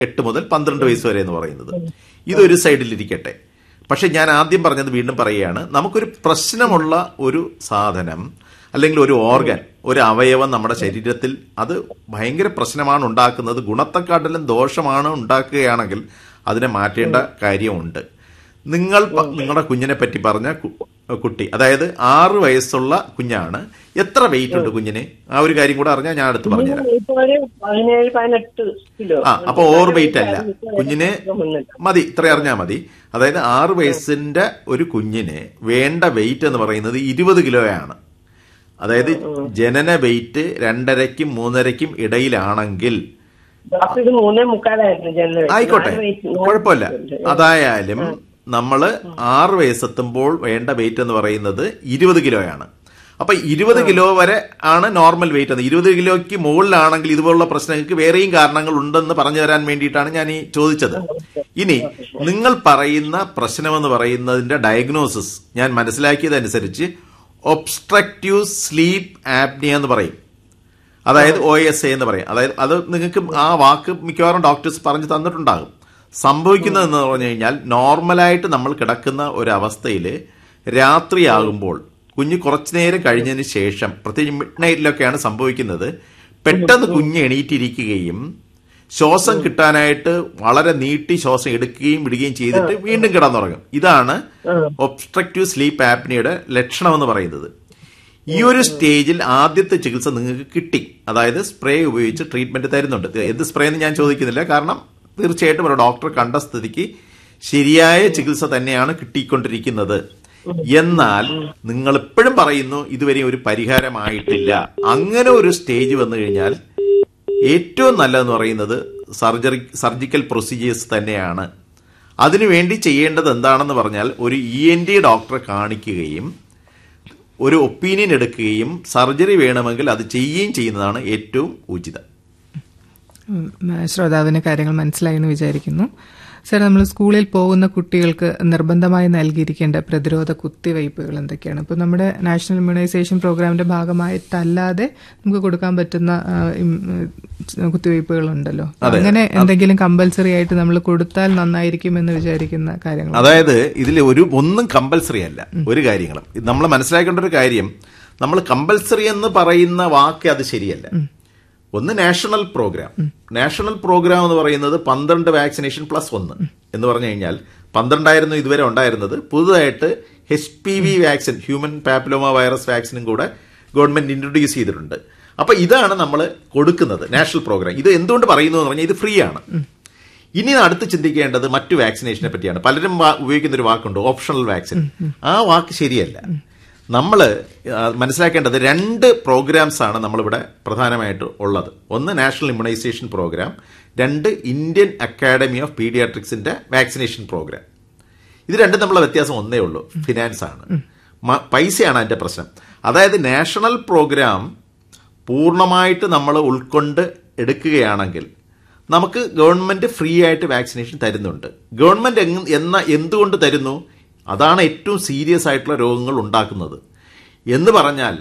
എട്ട് മുതൽ പന്ത്രണ്ട് വയസ്സ് വരെ എന്ന് പറയുന്നത് ഇതൊരു സൈഡിലിരിക്കട്ടെ പക്ഷെ ഞാൻ ആദ്യം പറഞ്ഞത് വീണ്ടും പറയുകയാണ് നമുക്കൊരു പ്രശ്നമുള്ള ഒരു സാധനം അല്ലെങ്കിൽ ഒരു ഓർഗൻ ഒരു അവയവം നമ്മുടെ ശരീരത്തിൽ അത് ഭയങ്കര പ്രശ്നമാണ് ഉണ്ടാക്കുന്നത് ഗുണത്തെക്കാട്ടിലും ദോഷമാണ് ഉണ്ടാക്കുകയാണെങ്കിൽ അതിനെ മാറ്റേണ്ട കാര്യമുണ്ട് നിങ്ങൾ പ- നിങ്ങളുടെ കുഞ്ഞിനെ പറ്റി പറഞ്ഞ കു- കുട്ടി അതായത് ആറ് വയസ്സുള്ള കുഞ്ഞാണ് എത്ര വെയിറ്റ് ഉണ്ട് കുഞ്ഞിന് ആ ഒരു കാര്യം കൂടെ അറിഞ്ഞാൽ ഞാൻ അടുത്ത് പറഞ്ഞുതരാം ഇപ്പൊ ഒരു പതിനേഴ് പതിനെട്ട് കിലോ ആ അപ്പൊ ഓവർ വെയിറ്റ് അല്ല കുഞ്ഞിന് മതി ഇത്ര അറിഞ്ഞാൽ മതി അതായത് ആറ് വയസ്സിന്റെ ഒരു കുഞ്ഞിന് വേണ്ട വെയിറ്റ് എന്ന് പറയുന്നത് ഇരുപത് കിലോയാണ് അതായത് ജനന വെയിറ്റ് രണ്ടരയ്ക്കും മൂന്നരയ്ക്കും ഇടയിലാണെങ്കിൽ ഡോക്ടർ ഇത് മൂന്നേ മുക്കാലായിരുന്നു ജനറൽ ആയിക്കോട്ടെ കുഴപ്പമില്ല അതായാലും നമ്മൾ ആറ് വയസ്സെത്തുമ്പോൾ വേണ്ട വെയിറ്റ് എന്ന് പറയുന്നത് ഇരുപത് കിലോയാണ് അപ്പൊ ഇരുപത് കിലോ വരെ ആണ് നോർമൽ വെയിറ്റ് എന്ന് ഇരുപത് കിലോയ്ക്ക് മുകളിലാണെങ്കിൽ ഇതുപോലുള്ള പ്രശ്നങ്ങൾക്ക് വേറെയും കാരണങ്ങൾ ഉണ്ടെന്ന് പറഞ്ഞു തരാൻ വേണ്ടിയിട്ടാണ് ഞാൻ ഈ ചോദിച്ചത് ഇനി നിങ്ങൾ പറയുന്ന പ്രശ്നമെന്ന് പറയുന്നതിന്റെ ഡയഗ്നോസിസ് ഞാൻ മനസ്സിലാക്കിയതനുസരിച്ച് ഒബ്സ്ട്രക്റ്റീവ് സ്ലീപ്പ് ആപ്നിയ എന്ന് പറയും അതായത് ഒ എസ് എ എന്ന് പറയും അതായത് അത് നിങ്ങൾക്ക് ആ വാക്ക് മിക്കവാറും ഡോക്ടേഴ്സ് പറഞ്ഞു തന്നിട്ടുണ്ടാകും സംഭവിക്കുന്നതെന്ന് പറഞ്ഞു കഴിഞ്ഞാൽ നോർമലായിട്ട് നമ്മൾ കിടക്കുന്ന ഒരവസ്ഥയിൽ രാത്രിയാകുമ്പോൾ കുഞ്ഞ് കുറച്ചു നേരം കഴിഞ്ഞതിന് ശേഷം പ്രത്യേകിച്ച് മിഡ് നൈറ്റിലൊക്കെയാണ് സംഭവിക്കുന്നത് പെട്ടെന്ന് കുഞ്ഞ് എണീറ്റിരിക്കുകയും ശ്വാസം കിട്ടാനായിട്ട് വളരെ നീട്ടി ശ്വാസം എടുക്കുകയും വിടുകയും ചെയ്തിട്ട് വീണ്ടും കിടന്നുറങ്ങും ഇതാണ് ഒബ്സ്ട്രക്റ്റീവ് സ്ലീപ്പ് ആപ്നിയുടെ ലക്ഷണം എന്ന് പറയുന്നത് ഈ ഒരു സ്റ്റേജിൽ ആദ്യത്തെ ചികിത്സ നിങ്ങൾക്ക് കിട്ടി അതായത് സ്പ്രേ ഉപയോഗിച്ച് ട്രീറ്റ്മെന്റ് തരുന്നുണ്ട് ഇത് എന്ത് സ്പ്രേ എന്ന് ഞാൻ ചോദിക്കുന്നില്ല കാരണം തീർച്ചയായിട്ടും ഒരു ഡോക്ടർ കണ്ട സ്ഥിതിക്ക് ശരിയായ ചികിത്സ തന്നെയാണ് കിട്ടിക്കൊണ്ടിരിക്കുന്നത് എന്നാൽ നിങ്ങൾ എപ്പോഴും പറയുന്നു ഇതുവരെ ഒരു പരിഹാരമായിട്ടില്ല അങ്ങനെ ഒരു സ്റ്റേജ് വന്നു കഴിഞ്ഞാൽ ഏറ്റവും നല്ലതെന്ന് പറയുന്നത് സർജറി സർജിക്കൽ പ്രൊസീജിയേഴ്സ് തന്നെയാണ് അതിനുവേണ്ടി ചെയ്യേണ്ടത് എന്താണെന്ന് പറഞ്ഞാൽ ഒരു ഇ എൻ ഡി ഡോക്ടറെ കാണിക്കുകയും ഒരു ഒപ്പീനിയൻ എടുക്കുകയും സർജറി വേണമെങ്കിൽ അത് ചെയ്യുകയും ചെയ്യുന്നതാണ് ഏറ്റവും ഉചിതം ഉം, ശ്രോതാവിന് കാര്യങ്ങൾ മനസ്സിലായി എന്ന് വിചാരിക്കുന്നു സാർ നമ്മൾ സ്കൂളിൽ പോകുന്ന കുട്ടികൾക്ക് നിർബന്ധമായി നൽകിയിരിക്കേണ്ട പ്രതിരോധ കുത്തിവയ്പ്പുകൾ എന്തൊക്കെയാണ് ഇപ്പോൾ നമ്മുടെ നാഷണൽ ഇമ്മ്യൂണൈസേഷൻ പ്രോഗ്രാമിന്റെ ഭാഗമായിട്ടല്ലാതെ നമുക്ക് കൊടുക്കാൻ പറ്റുന്ന ആ, ഇം, ഉം, കുത്തിവയ്പ്പുകളുണ്ടല്ലോ അങ്ങനെ എന്തെങ്കിലും കമ്പൽസറി ആയിട്ട് നമ്മൾ കൊടുത്താൽ നന്നായിരിക്കും എന്ന് വിചാരിക്കുന്ന കാര്യങ്ങൾ അതായത് ഇതിൽ ഒരു ഒന്നും കമ്പൽസറി അല്ല ഒരു കാര്യങ്ങളും നമ്മൾ മനസ്സിലാക്കേണ്ട ഒരു കാര്യം നമ്മൾ കമ്പൽസറി എന്ന് പറയുന്ന വാക്ക് അത് ശരിയല്ല ഒന്ന് നാഷണൽ പ്രോഗ്രാം നാഷണൽ പ്രോഗ്രാം എന്ന് പറയുന്നത് പന്ത്രണ്ട് വാക്സിനേഷൻ പ്ലസ് ഒന്ന് എന്ന് പറഞ്ഞു കഴിഞ്ഞാൽ പന്ത്രണ്ടായിരുന്നു ഇതുവരെ ഉണ്ടായിരുന്നത് പുതുതായിട്ട് H P V vaccine human papilloma virus വാക്സിനും കൂടെ ഗവൺമെന്റ് ഇൻട്രൊഡ്യൂസ് ചെയ്തിട്ടുണ്ട് അപ്പൊ ഇതാണ് നമ്മൾ കൊടുക്കുന്നത് നാഷണൽ പ്രോഗ്രാം ഇത് എന്തുകൊണ്ട് പറയുന്നു എന്ന് പറഞ്ഞാൽ ഇത് ഫ്രീ ആണ് ഇനി അടുത്ത് ചിന്തിക്കേണ്ടത് മറ്റു വാക്സിനേഷനെ പറ്റിയാണ് പലരും വാ- ഉപയോഗിക്കുന്ന ഒരു വാക്കുണ്ട് ഓപ്ഷണൽ വാക്സിൻ ആ വാക്ക് ശരിയല്ല നമ്മൾ മനസ്സിലാക്കേണ്ടത് രണ്ട് പ്രോഗ്രാംസ് ആണ് നമ്മളിവിടെ പ്രധാനമായിട്ട് ഉള്ളത് ഒന്ന് നാഷണൽ ഇമ്മ്യൂണൈസേഷൻ പ്രോഗ്രാം രണ്ട് ഇന്ത്യൻ അക്കാഡമി ഓഫ് പീഡിയാട്രിക്സിന്റെ വാക്സിനേഷൻ പ്രോഗ്രാം ഇത് രണ്ടും തമ്മിലുള്ള വ്യത്യാസം ഒന്നേ ഉള്ളൂ ഫിനാൻസ് ആണ് മ- പൈസയാണ് അതിന്റെ പ്രശ്നം അതായത് നാഷണൽ പ്രോഗ്രാം പൂർണ്ണമായിട്ട് നമ്മൾ ഉൾക്കൊണ്ട് എടുക്കുകയാണെങ്കിൽ നമുക്ക് ഗവൺമെന്റ് ഫ്രീ ആയിട്ട് വാക്സിനേഷൻ തരുന്നുണ്ട് ഗവൺമെന്റ് എങ്- എന്ന എന്തുകൊണ്ട് തരുന്നു അതാണ് ഏറ്റവും സീരിയസ് ആയിട്ടുള്ള രോഗങ്ങൾ ഉണ്ടാക്കുന്നത് എന്ന് പറഞ്ഞാൽ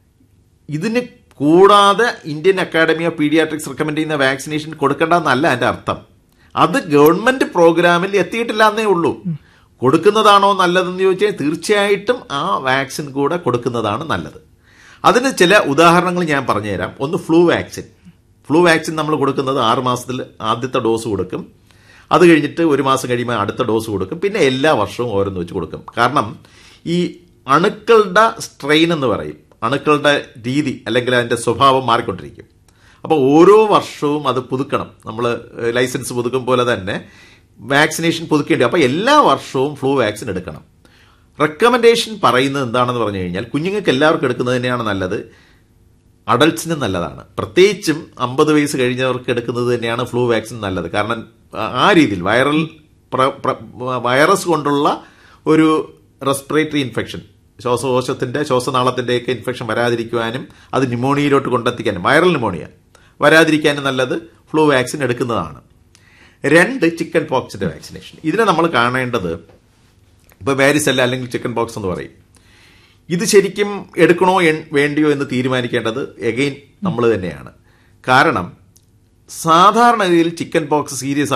ഇതിന് കൂടാതെ Indian academy of paediatrics recommend ചെയ്യുന്ന വാക്സിനേഷൻ കൊടുക്കേണ്ടെന്നല്ല എൻ്റെ അർത്ഥം അത് ഗവൺമെന്റ് പ്രോഗ്രാമിൽ എത്തിയിട്ടില്ല എന്നേ ഉള്ളൂ കൊടുക്കുന്നതാണോ നല്ലതെന്ന് ചോദിച്ചാൽ തീർച്ചയായിട്ടും ആ വാക്സിൻ കൂടെ കൊടുക്കുന്നതാണ് നല്ലത് അതിന് ചില ഉദാഹരണങ്ങൾ ഞാൻ പറഞ്ഞുതരാം ഒന്ന് ഫ്ലൂ വാക്സിൻ ഫ്ലൂ വാക്സിൻ നമ്മൾ കൊടുക്കുന്നത് ആറ് മാസത്തിൽ ആദ്യത്തെ ഡോസ് കൊടുക്കും അത് കഴിഞ്ഞിട്ട് ഒരു മാസം കഴിയുമ്പോൾ അടുത്ത ഡോസ് കൊടുക്കും പിന്നെ എല്ലാ വർഷവും ഓരോന്ന് വെച്ച് കൊടുക്കും കാരണം ഈ അണുക്കളുടെ സ്ട്രെയിൻ എന്ന് പറയും അണുക്കളുടെ രീതി അല്ലെങ്കിൽ അതിന്റെ സ്വഭാവം മാറിക്കൊണ്ടിരിക്കും അപ്പോൾ ഓരോ വർഷവും അത് പുതുക്കണം നമ്മൾ ലൈസൻസ് പുതുക്കും പോലെ തന്നെ വാക്സിനേഷൻ പുതുക്കേണ്ടി അപ്പോൾ എല്ലാ വർഷവും ഫ്ലൂ വാക്സിൻ എടുക്കണം റെക്കമെൻഡേഷൻ പറയുന്നത് എന്താണെന്ന് പറഞ്ഞു കഴിഞ്ഞാൽ കുഞ്ഞുങ്ങൾക്ക് എല്ലാവർക്കും എടുക്കുന്നത് തന്നെയാണ് നല്ലത് അഡൾട്ട്സിന് നല്ലതാണ് പ്രത്യേകിച്ചും അമ്പത് വയസ്സ് കഴിഞ്ഞവർക്ക് എടുക്കുന്നത് തന്നെയാണ് ഫ്ലൂ വാക്സിൻ നല്ലത് കാരണം ആ- ആ രീതിയിൽ വൈറൽ പ്ര- പ്ര- വൈറസ് കൊണ്ടുള്ള ഒരു റെസ്പിറേറ്ററി ഇൻഫെക്ഷൻ ശ്വാസകോശത്തിന്റെ ശ്വാസനാളത്തിന്റെയൊക്കെ ഇൻഫെക്ഷൻ വരാതിരിക്കുവാനും അത് ന്യൂമോണിയയിലോട്ട് കൊണ്ടെത്തിക്കാനും വൈറൽ ന്യൂമോണിയ വരാതിരിക്കാനും നല്ലത് ഫ്ലൂ വാക്സിൻ എടുക്കുന്നതാണ് രണ്ട് ചിക്കൻ പോക്സിന്റെ വാക്സിനേഷൻ ഇതിനെ നമ്മൾ കാണേണ്ടത് ഇപ്പൊ വാരിസെല്ല അല്ലെങ്കിൽ ചിക്കൻ പോക്സ് എന്ന് പറയും ഇത് ശരിക്കും എടുക്കണോ എൻ- വേണ്ടിയോ എന്ന് തീരുമാനിക്കേണ്ടത് എഗെയിൻ നമ്മൾ തന്നെയാണ് കാരണം സാധാരണഗതിയിൽ ചിക്കൻ പോക്സ് സീരിയസ്